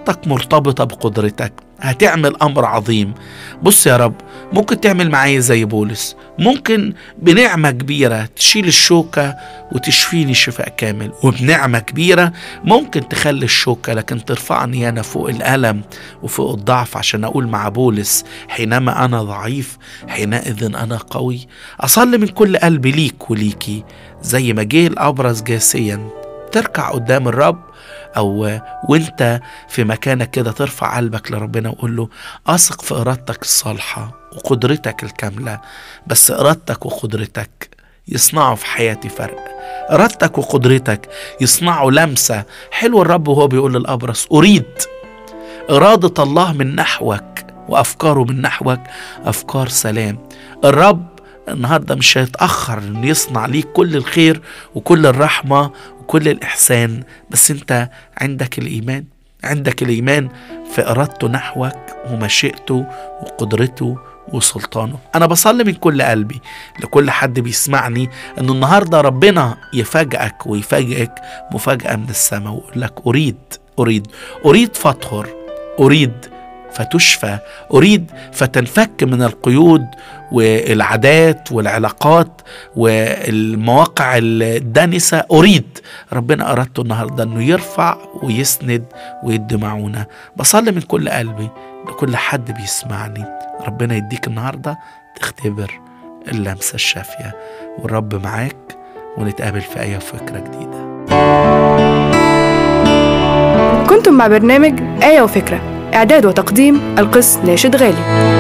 إرادتك مرتبطة بقدرتك هتعمل أمر عظيم بص يا رب ممكن تعمل معايا زي بولس ممكن بنعمة كبيرة تشيل الشوكة وتشفيني شفاء كامل وبنعمة كبيرة ممكن تخلي الشوكة لكن ترفعني أنا فوق الألم وفوق الضعف عشان أقول مع بولس حينما أنا ضعيف حينئذ أنا قوي أصلي من كل قلبي ليك وليكي زي ما جه الأبرز جاسيا تركع قدام الرب او وانت في مكانك كده ترفع قلبك لربنا وقول له اثق في ارادتك الصالحه وقدرتك الكامله بس ارادتك وقدرتك يصنعوا في حياتي فرق ارادتك وقدرتك يصنعوا لمسه حلو الرب وهو بيقول للابرص اريد اراده الله من نحوك وافكاره من نحوك افكار سلام الرب النهارده مش هيتاخر انه يصنع ليك كل الخير وكل الرحمه وكل الإحسان بس أنت عندك الإيمان عندك الإيمان في إرادته نحوك ومشيئته وقدرته وسلطانه أنا بصلي من كل قلبي لكل حد بيسمعني أنه النهاردة ربنا يفاجئك ويفاجئك مفاجأة من السماء ويقول لك أريد أريد أريد فاطهر أريد فتشفى أريد فتنفك من القيود والعادات والعلاقات والمواقع الدانسة أريد ربنا أردته النهاردة أنه يرفع ويسند ويدي معونة بصلي من كل قلبي لكل حد بيسمعني ربنا يديك النهاردة تختبر اللمسة الشافية والرب معاك ونتقابل في أي فكرة جديدة كنتم مع برنامج آية وفكرة إعداد وتقديم القس ناشد غالي